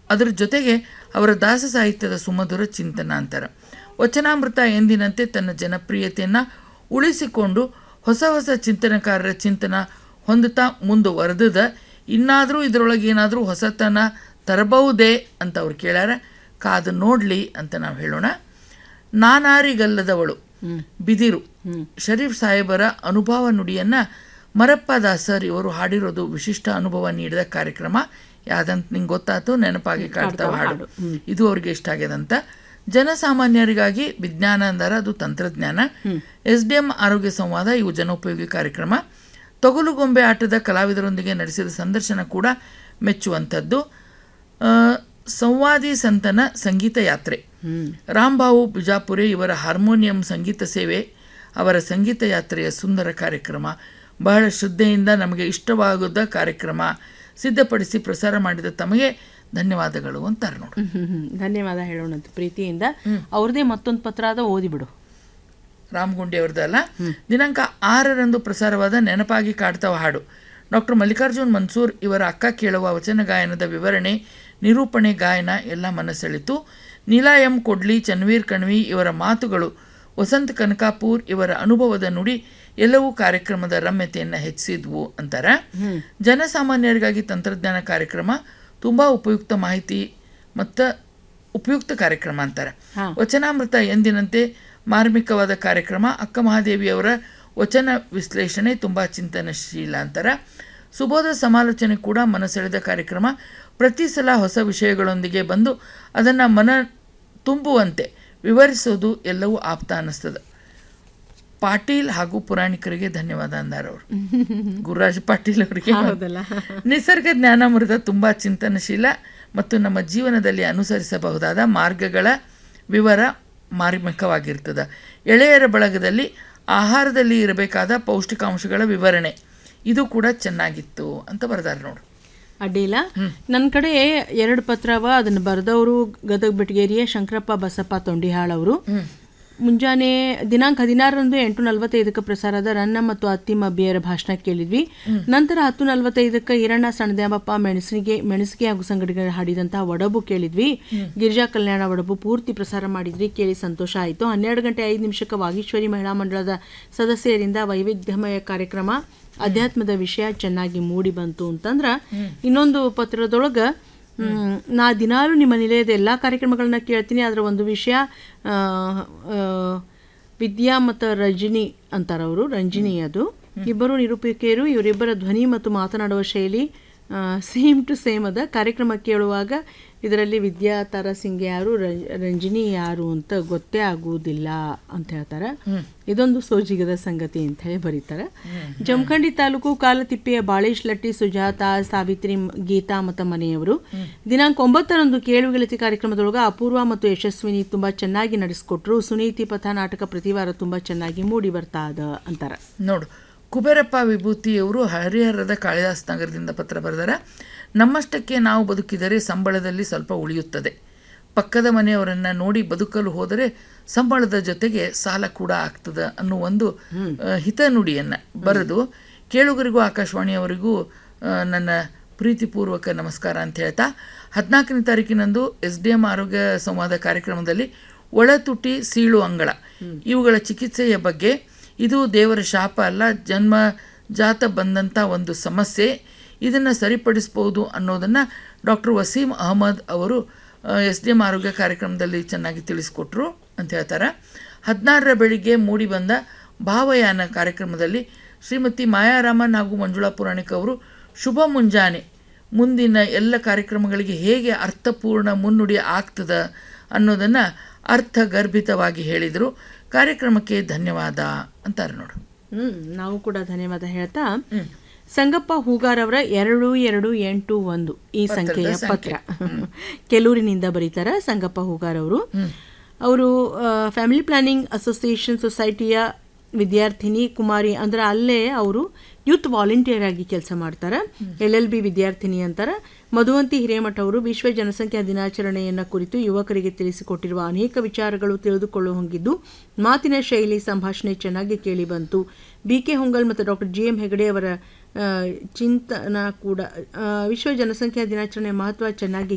ಅದರ ಜೊತೆಗೆ ಅವರ ದಾಸ ಸಾಹಿತ್ಯದ ಸುಮಧುರ ಚಿಂತನ ಅಂತಾರೆ ವಚನಾಮೃತ ಎಂದಿನಂತೆ ತನ್ನ ಜನಪ್ರಿಯತೆಯನ್ನು ಉಳಿಸಿಕೊಂಡು ಹೊಸ ಹೊಸ ಚಿಂತನಕಾರರ ಚಿಂತನ ಹೊಂದುತ್ತಾ ಮುಂದುವರೆದ ಇನ್ನಾದರೂ ಇದರೊಳಗೆ ಏನಾದರೂ ಹೊಸತನ ತರಬಹುದೇ ಅಂತ ಅವ್ರು ಕೇಳ್ಯಾರ ಕಾದು ನೋಡಲಿ ಅಂತ ನಾವು ಹೇಳೋಣ ನಾನಾರಿಗಲ್ಲದವಳು ಬಿದಿರು ಶರೀಫ್ ಸಾಹೇಬರ ಅನುಭವ ನುಡಿಯನ್ನು ಮರಪ್ಪ ದಾಸರ್ ಇವರು ಹಾಡಿರೋದು ವಿಶಿಷ್ಟ ಅನುಭವ ನೀಡಿದ ಕಾರ್ಯಕ್ರಮ ಯಾವ್ದಂತ ನಿಂಗೆ ಗೊತ್ತಾಯ್ತು ನೆನಪಾಗಿ ಕಾಡ್ತಾವ ಹಾಡು ಇದು ಅವ್ರಿಗೆ ಇಷ್ಟ ಆಗ್ಯದಂತ ಜನಸಾಮಾನ್ಯರಿಗಾಗಿ ವಿಜ್ಞಾನ ಅಂದಾರ ಅದು ತಂತ್ರಜ್ಞಾನ ಎಸ್ ಡಿ ಎಂ ಆರೋಗ್ಯ ಸಂವಾದ ಇವು ಜನೋಪಯೋಗಿ ಕಾರ್ಯಕ್ರಮ ತೊಗಲುಗೊಂಬೆ ಆಟದ ಕಲಾವಿದರೊಂದಿಗೆ ನಡೆಸಿದ ಸಂದರ್ಶನ ಕೂಡ ಮೆಚ್ಚುವಂಥದ್ದು ಆ, ಸಂವಾದಿ ಸಂತನ ಸಂಗೀತ ಯಾತ್ರೆ ರಾಂಬಾವು ಬಿಜಾಪುರೆ ಇವರ ಹಾರ್ಮೋನಿಯಂ ಸಂಗೀತ ಸೇವೆ ಅವರ ಸಂಗೀತ ಯಾತ್ರೆಯ ಸುಂದರ ಕಾರ್ಯಕ್ರಮ ಬಹಳ ಶ್ರದ್ಧೆಯಿಂದ ನಮಗೆ ಇಷ್ಟವಾಗುದ ಕಾರ್ಯಕ್ರಮ ಸಿದ್ಧಪಡಿಸಿ ಪ್ರಸಾರ ಮಾಡಿದ ತಮಗೆ ಧನ್ಯವಾದಗಳು ಅಂತಾರೆ ನೋಡು ಹ್ಮ್, ಹ್ಮ್, ಹ್ಮ್. ಧನ್ಯವಾದ ಹೇಳೋಣಂತ ಪ್ರೀತಿಯಿಂದ ಅವ್ರದೇ ಮತ್ತೊಂದು ಪತ್ರ ಅದ ಓದಿಬಿಡು ರಾಮಗುಂಡಿ ಅವ್ರದ್ದಲ್ಲ ದಿನಾಂಕ ಆರರಂದು ಪ್ರಸಾರವಾದ ನೆನಪಾಗಿ ಕಾಡ್ತಾವ ಹಾಡು ಡಾಕ್ಟರ್ ಮಲ್ಲಿಕಾರ್ಜುನ್ ಮನ್ಸೂರ್ ಇವರ ಅಕ್ಕ ಕೇಳುವ ವಚನ ಗಾಯನದ ವಿವರಣೆ ನಿರೂಪಣೆ ಗಾಯನ ಎಲ್ಲ ಮನಸೆಳಿತು ನೀಲಾ ಎಂ ಕೊಡ್ಲಿ ಚನ್ವೀರ್ ಕಣ್ವಿ ಇವರ ಮಾತುಗಳು ವಸಂತ್ ಕನಕಾಪೂರ್ ಇವರ ಅನುಭವದ ನುಡಿ ಎಲ್ಲವೂ ಕಾರ್ಯಕ್ರಮದ ರಮ್ಯತೆಯನ್ನು ಹೆಚ್ಚಿಸಿದ್ವು ಅಂತಾರೆ ಜನಸಾಮಾನ್ಯರಿಗಾಗಿ ತಂತ್ರಜ್ಞಾನ ಕಾರ್ಯಕ್ರಮ ತುಂಬ ಉಪಯುಕ್ತ ಮಾಹಿತಿ ಮತ್ತು ಉಪಯುಕ್ತ ಕಾರ್ಯಕ್ರಮ ಅಂತಾರೆ ವಚನಾಮೃತ ಎಂದಿನಂತೆ ಮಾರ್ಮಿಕವಾದ ಕಾರ್ಯಕ್ರಮ ಅಕ್ಕ ಮಹಾದೇವಿಯವರ ವಚನ ವಿಶ್ಲೇಷಣೆ ತುಂಬ ಚಿಂತನಶೀಲ ಅಂತಾರೆ ಸುಬೋಧ ಸಮಾಲೋಚನೆ ಕೂಡ ಮನಸೆಳೆದ ಕಾರ್ಯಕ್ರಮ ಪ್ರತಿ ಸಲ ಹೊಸ ವಿಷಯಗಳೊಂದಿಗೆ ಬಂದು ಅದನ್ನು ಮನ ತುಂಬುವಂತೆ ವಿವರಿಸೋದು ಎಲ್ಲವೂ ಆಪ್ತ ಅನ್ನಿಸ್ತದೆ ಪಾಟೀಲ್ ಹಾಗೂ ಪುರಾಣಿಕರಿಗೆ ಧನ್ಯವಾದ ಅಂದಾರ ಅವರು ಗುರುರಾಜ್ ಪಾಟೀಲ್ ಅವರಿಗೆ ಹೌದಲ್ಲ ನಿಸರ್ಗ ಜ್ಞಾನಾಮೃತ ತುಂಬ ಚಿಂತನಶೀಲ ಮತ್ತು ನಮ್ಮ ಜೀವನದಲ್ಲಿ ಅನುಸರಿಸಬಹುದಾದ ಮಾರ್ಗಗಳ ವಿವರ ಮಾರ್ಮಿಕವಾಗಿರ್ತದೆ ಎಳೆಯರ ಬಳಗದಲ್ಲಿ ಆಹಾರದಲ್ಲಿ ಇರಬೇಕಾದ ಪೌಷ್ಟಿಕಾಂಶಗಳ ವಿವರಣೆ ಇದು ಕೂಡ ಚೆನ್ನಾಗಿತ್ತು ಅಂತ ಬರೆದಾರೆ ನೋಡು ಅಡ್ಡಿಲ್ಲ ನನ್ನ ಕಡೆ ಎರಡು ಪತ್ರ ಅವ ಅದನ್ನು ಬರೆದವರು ಗದಗ ಬೆಟಗೇರಿಯ ಶಂಕರಪ್ಪ ಬಸಪ್ಪ ತೊಂಡಿಹಾಳ್ ಅವರು ಮುಂಜಾನೆ ದಿನಾಂಕ ಹದಿನಾರರಂದು ಎಂಟು ನಲವತ್ತೈದಕ್ಕೆ ಪ್ರಸಾರದ ರನ್ನ ಮತ್ತು ಅತ್ತಿಮ್ಮ ಅಬ್ಬಿಯರ ಭಾಷಣ ಕೇಳಿದ್ವಿ ನಂತರ ಹತ್ತು ನಲವತ್ತೈದಕ್ಕೆ ಹಿರಣ್ಣ ಸಣ್ಣದ್ಯಾಮಪ್ಪ ಮೆಣಸಿಗೆ ಮೆಣಸಿಗೆ ಹಾಗೂ ಸಂಘಟನೆಗಳು ಹಾಡಿದಂತಹ ಒಡಬು ಕೇಳಿದ್ವಿ ಗಿರಿಜಾ ಕಲ್ಯಾಣ ಒಡಬು ಪೂರ್ತಿ ಪ್ರಸಾರ ಮಾಡಿದ್ವಿ ಕೇಳಿ ಸಂತೋಷ ಆಯಿತು ಹನ್ನೆರಡು ಗಂಟೆ ಐದು ನಿಮಿಷಕ್ಕೆ ವಾಗೀಶ್ವರಿ ಮಹಿಳಾ ಮಂಡಳದ ಸದಸ್ಯರಿಂದ ವೈವಿಧ್ಯಮಯ ಕಾರ್ಯಕ್ರಮ ಅಧ್ಯಾತ್ಮದ ವಿಷಯ ಚೆನ್ನಾಗಿ ಮೂಡಿ ಬಂತು ಅಂತಂದ್ರೆ ಇನ್ನೊಂದು ಪತ್ರದೊಳಗೆ ಮ್, ನಾ ದಿನಾಲು ನಿಮ್ಮ ನಿಲಯದ ಎಲ್ಲ ಕಾರ್ಯಕ್ರಮಗಳನ್ನ ಕೇಳ್ತೀನಿ ಅದರ ಒಂದು ವಿಷಯ ಆ, ಆ, ವಿದ್ಯಾ ಮತ್ತು ರಜನಿ ಅಂತಾರೆ ಅವರು ರಂಜಿನಿ ಅದು ಇಬ್ಬರು ನಿರೂಪಕಿಯರು ಇವರಿಬ್ಬರ ಧ್ವನಿ ಮತ್ತು ಮಾತನಾಡುವ ಶೈಲಿ ಸೇಮ್ ಟು ಸೇಮ್ ಅದ ಕಾರ್ಯಕ್ರಮ ಕೇಳುವಾಗ ಇದರಲ್ಲಿ ವಿದ್ಯಾ ತಾರಸಿಂಗ್ ಯಾರು ರ- ರಂಜಿನಿ ಯಾರು ಅಂತ ಗೊತ್ತೇ ಆಗುವುದಿಲ್ಲ ಅಂತ ಹೇಳ್ತಾರೆ ಇದೊಂದು ಸೋಜಿಗದ ಸಂಗತಿ ಅಂತ ಹೇಳಿ ಬರೀತಾರೆ ಜಮಖಂಡಿ ತಾಲೂಕು ಕಾಲತಿಪ್ಪೆಯ ಬಾಳೇಶ್ ಲಟ್ಟಿ ಸುಜಾತ ಸಾವಿತ್ರಿ ಮ್- ಗೀತಾ ಮತ್ತು ಮನೆಯವರು ದಿನಾಂಕ ಒಂಬತ್ತರಂದು ಕೇಳುಗೆಳತಿ ಕಾರ್ಯಕ್ರಮದೊಳಗೆ ಅಪೂರ್ವ ಮತ್ತು ಯಶಸ್ವಿನಿ ತುಂಬಾ ಚೆನ್ನಾಗಿ ನಡೆಸ್ಕೊಟ್ರು ಸುನೀತಿ ಪಥ ನಾಟಕ ಪ್ರತಿವಾರ ತುಂಬಾ ಚೆನ್ನಾಗಿ ಮೂಡಿ ಬರ್ತಾ ಅದ ಅಂತಾರೆ ನೋಡು ಕುಬೇರಪ್ಪ ವಿಭೂತಿಯವರು ಹರಿಹರದ ಕಾಳಿದಾಸ್ ನಗರದಿಂದ ಪತ್ರ ಬರೆದಾರ ನಮ್ಮಷ್ಟಕ್ಕೆ ನಾವು ಬದುಕಿದರೆ ಸಂಬಳದಲ್ಲಿ ಸ್ವಲ್ಪ ಉಳಿಯುತ್ತದೆ ಪಕ್ಕದ ಮನೆಯವರನ್ನ ನೋಡಿ ಬದುಕಲು ಹೋದರೆ ಸಂಬಳದ ಜೊತೆಗೆ ಸಾಲ ಕೂಡ ಆಗ್ತದೆ ಅನ್ನೋ ಒಂದು ಆ, ಹಿತನುಡಿಯನ್ನು ಬರೆದು ಕೇಳುಗರಿಗೂ ಆಕಾಶವಾಣಿಯವರಿಗೂ ಆ, ನನ್ನ ಪ್ರೀತಿಪೂರ್ವಕ ನಮಸ್ಕಾರ ಅಂತ ಹೇಳ್ತಾ ಹದಿನಾಲ್ಕನೇ ತಾರೀಕಿನಂದು ಎಸ್ ಡಿ ಎಂ ಆರೋಗ್ಯ ಸಂವಾದ ಕಾರ್ಯಕ್ರಮದಲ್ಲಿ ಒಳತುಟಿ ಸೀಳು ಅಂಗಳ ಇವುಗಳ ಚಿಕಿತ್ಸೆಯ ಬಗ್ಗೆ ಇದು ದೇವರ ಶಾಪ ಅಲ್ಲ ಜನ್ಮ ಜಾತ ಬಂದಂಥ ಒಂದು ಸಮಸ್ಯೆ ಇದನ್ನು ಸರಿಪಡಿಸ್ಬೋದು ಅನ್ನೋದನ್ನು ಡಾಕ್ಟರ್ ವಸೀಂ ಅಹಮದ್ ಅವರು ಎಸ್ ಡಿ ಎಂ ಆರೋಗ್ಯ ಕಾರ್ಯಕ್ರಮದಲ್ಲಿ ಚೆನ್ನಾಗಿ ತಿಳಿಸ್ಕೊಟ್ರು ಅಂತ ಹೇಳ್ತಾರೆ ಹದಿನಾರರ ಬೆಳಿಗ್ಗೆ ಮೂಡಿ ಬಂದ ಭಾವಯಾನ ಕಾರ್ಯಕ್ರಮದಲ್ಲಿ ಶ್ರೀಮತಿ ಮಾಯಾರಾಮನ್ ಹಾಗೂ ಮಂಜುಳಾ ಪುರಾಣಿಕ್ ಅವರು ಶುಭ ಮುಂಜಾನೆ ಮುಂದಿನ ಎಲ್ಲ ಕಾರ್ಯಕ್ರಮಗಳಿಗೆ ಹೇಗೆ ಅರ್ಥಪೂರ್ಣ ಮುನ್ನುಡಿ ಆಗ್ತದ ಅನ್ನೋದನ್ನು ಅರ್ಥಗರ್ಭಿತವಾಗಿ ಹೇಳಿದರು ಕಾರ್ಯಕ್ರಮಕ್ಕೆ ಧನ್ಯವಾದ ಅಂತಾರೆ ನೋಡು ಹ್ಮ್ ನಾವು ಕೂಡ ಧನ್ಯವಾದ ಹೇಳ್ತಾ ಸಂಗಪ್ಪ ಹೂಗಾರ್ ಅವರ ಎರಡು ಎರಡು ಎಂಟು ಒಂದು ಈ ಸಂಖ್ಯೆಯ ಪತ್ರ ಕೆಲೂರಿನಿಂದ ಬರೀತಾರ ಸಂಗಪ್ಪ ಹೂಗಾರ್ ಅವರು ಅವರು ಫ್ಯಾಮಿಲಿ ಪ್ಲಾನಿಂಗ್ ಅಸೋಸಿಯೇಷನ್ ಸೊಸೈಟಿಯ ವಿದ್ಯಾರ್ಥಿನಿ ಕುಮಾರಿ ಅಂದ್ರೆ ಅಲ್ಲೇ ಅವರು ಯೂತ್ ವಾಲಂಟಿಯರ್ ಆಗಿ ಕೆಲಸ ಮಾಡ್ತಾರೆ ಎಲ್ ಎಲ್ ಬಿ ವಿದ್ಯಾರ್ಥಿನಿ ಅಂತಾರೆ ಮಧುವಂತಿ ಹಿರೇಮಠ ಅವರು ವಿಶ್ವ ಜನಸಂಖ್ಯಾ ದಿನಾಚರಣೆಯನ್ನ ಕುರಿತು ಯುವಕರಿಗೆ ತಿಳಿಸಿಕೊಟ್ಟಿರುವ ಅನೇಕ ವಿಚಾರಗಳು ತಿಳಿದುಕೊಳ್ಳುವ ಹೊಂಗಿದ್ದು ಮಾತಿನ ಶೈಲಿ ಸಂಭಾಷಣೆ ಚೆನ್ನಾಗಿ ಕೇಳಿ ಬಂತು ಬಿ ಕೆ ಹೊಂಗಲ್ ಮತ್ತು ಡಾಕ್ಟರ್ ಜಿ ಎಂ ಹೆಗಡೆ ಅವರ ಆ, ಚಿಂತನ ಕೂಡ ಆ, ವಿಶ್ವ ಜನಸಂಖ್ಯಾ ದಿನಾಚರಣೆ ಮಹತ್ವ ಚೆನ್ನಾಗಿ